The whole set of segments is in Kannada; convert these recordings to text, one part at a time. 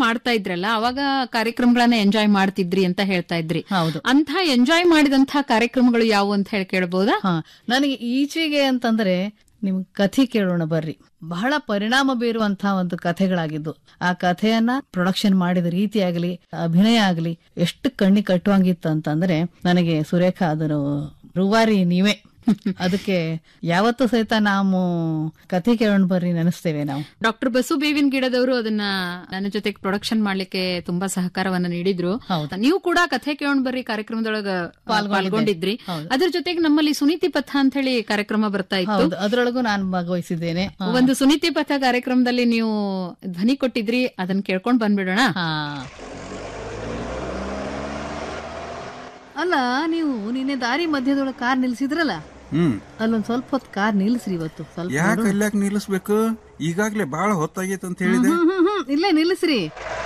ಮಾಡ್ತಾ ಇದ್ರಲ್ಲ ಅವಾಗ ಕಾರ್ಯಕ್ರಮಗಳನ್ನ ಎಂಜಾಯ್ ಮಾಡ್ತಿದ್ರಿ ಅಂತ ಹೇಳ್ತಾ ಇದ್ರಿ ಹೌದು ಅಂತ ಎಂಜಾಯ್ ಮಾಡಿದಂತಹ ಕಾರ್ಯಕ್ರಮಗಳು ಯಾವುವು ಅಂತ ಹೇಳಿ ಕೇಳಬಹುದಾ ಹಾ ನನಗೆ ಈಚೆಗೆ ಅಂತಂದ್ರೆ ನಿಮ್ ಕಥೆ ಕೇಳೋಣ ಬರ್ರಿ ಬಹಳ ಪರಿಣಾಮ ಬೀರುವಂತಹ ಒಂದು ಕಥೆಗಳಾಗಿದ್ದು ಆ ಕಥೆಯನ್ನ ಪ್ರೊಡಕ್ಷನ್ ಮಾಡಿದ ರೀತಿ ಆಗಲಿ ಅಭಿನಯ ಆಗಲಿ ಎಷ್ಟು ಕಣ್ಣಿ ಕಟ್ಟುವಂಗಿತ್ತು ಅಂತಂದ್ರೆ ನನಗೆ ಸುರೇಖ ಅದರ ರೂವಾರಿ ನೀವೇ ಅದಕ್ಕೆ ಯಾವತ್ತೂ ಸಹಿತ ನಾವು ಕಥೆ ಕೇಳೋಣ ಬರ್ರಿ ನೆನೆಸ್ತೇವೆ ನಾವು ಡಾಕ್ಟರ್ ಬಸು ಬೇವಿನ ಗಿಡದವರು ಅದನ್ನ ನನ್ನ ಜೊತೆಗೆ ಪ್ರೊಡಕ್ಷನ್ ಮಾಡ್ಲಿಕ್ಕೆ ತುಂಬಾ ಸಹಕಾರವನ್ನ ನೀಡಿದ್ರು ಹೌದು. ನೀವು ಕೂಡ ಕಥೆ ಕೇಳೋಣ ಬರ್ರಿ ಕಾರ್ಯಕ್ರಮದೊಳಗ ಪಾಲ್ಗೊಂಡಿದ್ರಿ ಹೌದು. ಅದ್ರ ಜೊತೆಗೆ ನಮ್ಮಲ್ಲಿ ಸುನೀತಿ ಪಥ ಅಂತ ಹೇಳಿ ಕಾರ್ಯಕ್ರಮ ಬರ್ತಾ ಇತ್ತು ಹೌದು ಅದರೊಳಗೂ ನಾನು ಭಾಗವಹಿಸಿದ್ದೇನೆ ಒಂದು ಸುನೀತಿ ಪಥ ಕಾರ್ಯಕ್ರಮದಲ್ಲಿ ನೀವು ಧ್ವನಿ ಕೊಟ್ಟಿದ್ರಿ ಅದನ್ನ ಕೇಳ್ಕೊಂಡ್ ಬಂದ್ಬಿಡೋಣ ಹಾ ಅಲ್ಲ ನೀವು ನಿನ್ನೆ ದಾರಿ ಮಧ್ಯದೊಳಗೆ ಕಾರ್ ನಿಲ್ಸಿದ್ರಲ್ಲ ಹ್ಮ್ ಅಲ್ಲೊಂದ್ ಸ್ವಲ್ಪ ಹೊತ್ತು ಕಾರ್ ನಿಲ್ಸ್ರಿ ಇವತ್ತು ಸ್ವಲ್ಪ ಯಾಕೆ ಅಲ್ಯಾಕ್ ನಿಲ್ಲಿಸ್ಬೇಕು ಈಗಾಗ್ಲೇ ಬಾಳ ಹೊತ್ತಾಗೈತೆ ಅಂತ ಹೇಳಿದೆ ಹ್ಮ್ ಹ್ಮ್ ಹ್ಮ್ ಇಲ್ಲೇ ನಿಲ್ಲಿಸ್ರಿ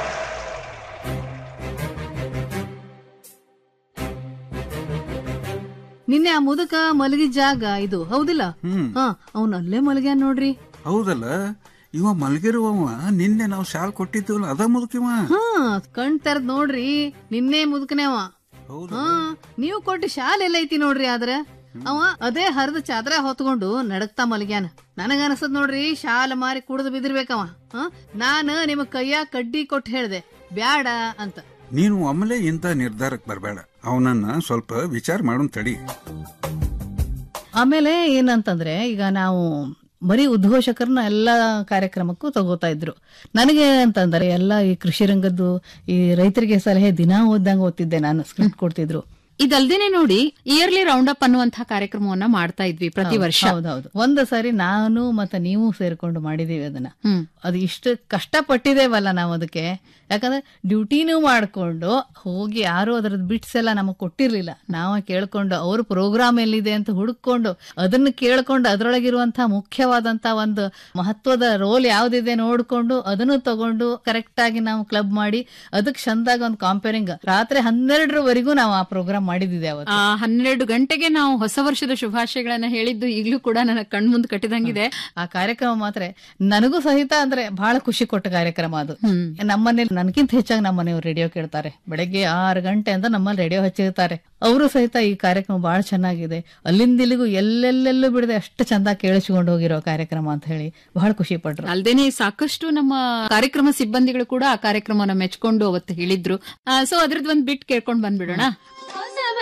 ನಿನ್ನೆ ಆ ಮುದುಕ ಮಲಗಿದ ಜಾಗ ಇದು ಹೌದಿಲ್ಲ ಹ್ಮ್ ಹಾ ಅವ್ನ ಅಲ್ಲೇ ಮಲಗ್ಯಾನ ನೋಡ್ರಿ ಹೌದಲ್ಲ ಇವ ಮಲ್ಗಿರುವವ ನಿನ್ನೆ ನಾವು ಶಾಲ್ ಕೊಟ್ಟಿದ್ದೀವಲ್ಲ ಅದ ಮುದುಕಿವ ಹಾ ಕಣ್ ತೆರದ್ ನೋಡ್ರಿ ನಿನ್ನೆ ಮುದುಕನೇವ ಹೌದು ಹಾ ನೀವು ಕೊಟ್ಟ ಶಾಲ್ ಎಲ್ಲೈತಿ ನೋಡ್ರಿ ಆದ್ರ ಅವ ಅದೇ ಹರಿದ ಚಾದ್ರ ಹೊತ್ಕೊಂಡು ನಡಕ್ತಾ ಮಲಗ್ಯಾನ ನನಗ ಅನಸದ್ ನೋಡ್ರಿ ಶಾಲ ಮಾರಿ ಕುಡ್ದು ಬಿದಿರ್ಬೇಕವ ಹ ನಾನ ನಿಮ್ ಕೈಯಾಗ ಕಡ್ಡಿ ಕೊಟ್ಟು ಹೇಳ್ದೆ ಬ್ಯಾಡ ಅಂತ ನೀನು ಒಮ್ಮೆಲೆ ಇಂಥ ನಿರ್ಧಾರಕ್ಕೆ ಬರಬೇಡ ಅವನನ್ನ ಸ್ವಲ್ಪ ವಿಚಾರ ಮಾಡೋನ್ ತಡಿ ಆಮೇಲೆ ಏನಂತಂದ್ರೆ ಈಗ ನಾವು ಬರೀ ಉದ್ಘೋಷಕರನ್ನ ಎಲ್ಲ ಕಾರ್ಯಕ್ರಮಕ್ಕೂ ತಗೋತಾ ಇದ್ರು ನನಗೆ ಅಂತಂದ್ರೆ ಎಲ್ಲ ಈ ಕೃಷಿ ರಂಗದ್ದು ಈ ರೈತರಿಗೆ ಸಲಹೆ ದಿನಾ ಓದ್ದಂಗ ಓದ್ತಿದ್ದೆ ನಾನು ಸ್ಕ್ರಿಪ್ಟ್ ಕೊಡ್ತಿದ್ರು ಇದಲ್ದೇನೆ ನೋಡಿ ಇಯರ್ಲಿ ರೌಂಡ್ ಅಪ್ ಅನ್ನುವಂತಹ ಕಾರ್ಯಕ್ರಮವನ್ನ ಮಾಡ್ತಾ ಇದ್ವಿ ಪ್ರತಿ ವರ್ಷ ಹೌದೌದು ಒಂದು ಸಾರಿ ನಾನು ಮತ್ತೆ ನೀವು ಸೇರ್ಕೊಂಡು ಮಾಡಿದೀವಿ ಅದನ್ನ ಹ್ಮ್ ಅದು ಇಷ್ಟು ಕಷ್ಟಪಟ್ಟಿದ್ದೇವಲ್ಲ ನಾವು ಅದಕ್ಕೆ ಯಾಕಂದ್ರೆ ಡ್ಯೂಟಿನೂ ಮಾಡ್ಕೊಂಡು ಹೋಗಿ ಯಾರು ಅದ್ರದ್ದು ಬಿಟ್ಸ್ ಎಲ್ಲ ನಮಗ್ ಕೊಟ್ಟಿರ್ಲಿಲ್ಲ ನಾವ ಕೇಳ್ಕೊಂಡು ಅವ್ರ ಪ್ರೋಗ್ರಾಮ್ ಎಲ್ಲಿದೆ ಅಂತ ಹುಡುಕೊಂಡು ಅದನ್ನ ಕೇಳ್ಕೊಂಡು ಅದ್ರೊಳಗಿರುವಂತಹ ಮುಖ್ಯವಾದಂತ ಒಂದು ಮಹತ್ವದ ರೋಲ್ ಯಾವ್ದಿದೆ ನೋಡ್ಕೊಂಡು ಅದನ್ನು ತಗೊಂಡು ಕರೆಕ್ಟ್ ಆಗಿ ನಾವು ಕ್ಲಬ್ ಮಾಡಿ ಅದಕ್ಕೆ ಚಂದಾಗ ಒಂದು ಕಾಂಪೇರಿಂಗ್ ರಾತ್ರಿ ಹನ್ನೆರಡರವರೆಗೂ ನಾವು ಆ ಪ್ರೋಗ್ರಾಮ್ ಮಾಡಿದಿದೆ ಅವತ್ತು ಆ ಹನ್ನೆರಡು ಗಂಟೆಗೆ ನಾವು ಹೊಸ ವರ್ಷದ ಶುಭಾಶಯಗಳನ್ನ ಹೇಳಿದ್ದು ಈಗ್ಲೂ ಕೂಡ ನನ್ನ ಕಣ್ಮುಂದ್ ಕಟ್ಟಿದಂಗಿದೆ ಆ ಕಾರ್ಯಕ್ರಮ ಮಾತ್ರ ನನಗೂ ಸಹಿತ ಅಂದ್ರೆ ಬಹಳ ಖುಷಿ ಕೊಟ್ಟ ಕಾರ್ಯಕ್ರಮ ಅದು ಹ್ಮ್ ನಮ್ಮನೇಲಿ ನನ್ಕಿಂತ ಹೆಚ್ಚಾಗಿ ನಮ್ಮ ಮನೆಯವ್ರು ರೇಡಿಯೋ ಕೇಳ್ತಾರೆ ಬೆಳಗ್ಗೆ ಆರು ಗಂಟೆ ಅಂತ ನಮ್ಮಲ್ಲಿ ರೇಡಿಯೋ ಹಚ್ಚಿರ್ತಾರೆ ಅವರು ಸಹಿತ ಈ ಕಾರ್ಯಕ್ರಮ ಬಹಳ ಚೆನ್ನಾಗಿದೆ ಅಲ್ಲಿಂದ ಇಲ್ಲಿಗೂ ಎಲ್ಲೆಲ್ಲೆಲ್ಲೂ ಬಿಡದೆ ಅಷ್ಟು ಚಂದ ಕೇಳಿಸ್ಕೊಂಡು ಹೋಗಿರೋ ಕಾರ್ಯಕ್ರಮ ಅಂತ ಹೇಳಿ ಬಹಳ ಖುಷಿ ಪಟ್ರು ಅಲ್ದೇನೆ ಸಾಕಷ್ಟು ನಮ್ಮ ಕಾರ್ಯಕ್ರಮ ಸಿಬ್ಬಂದಿಗಳು ಕೂಡ ಆ ಕಾರ್ಯಕ್ರಮನ ಮೆಚ್ಕೊಂಡು ಅವತ್ತು ಹೇಳಿದ್ರು ಸೊ ಅದ್ರದ್ದು ಒಂದ್ ಬಿಟ್ ಕೇಳ್ಕೊಂಡ್ ಬಂದ್ಬಿಡೋಣ ಹೊಸ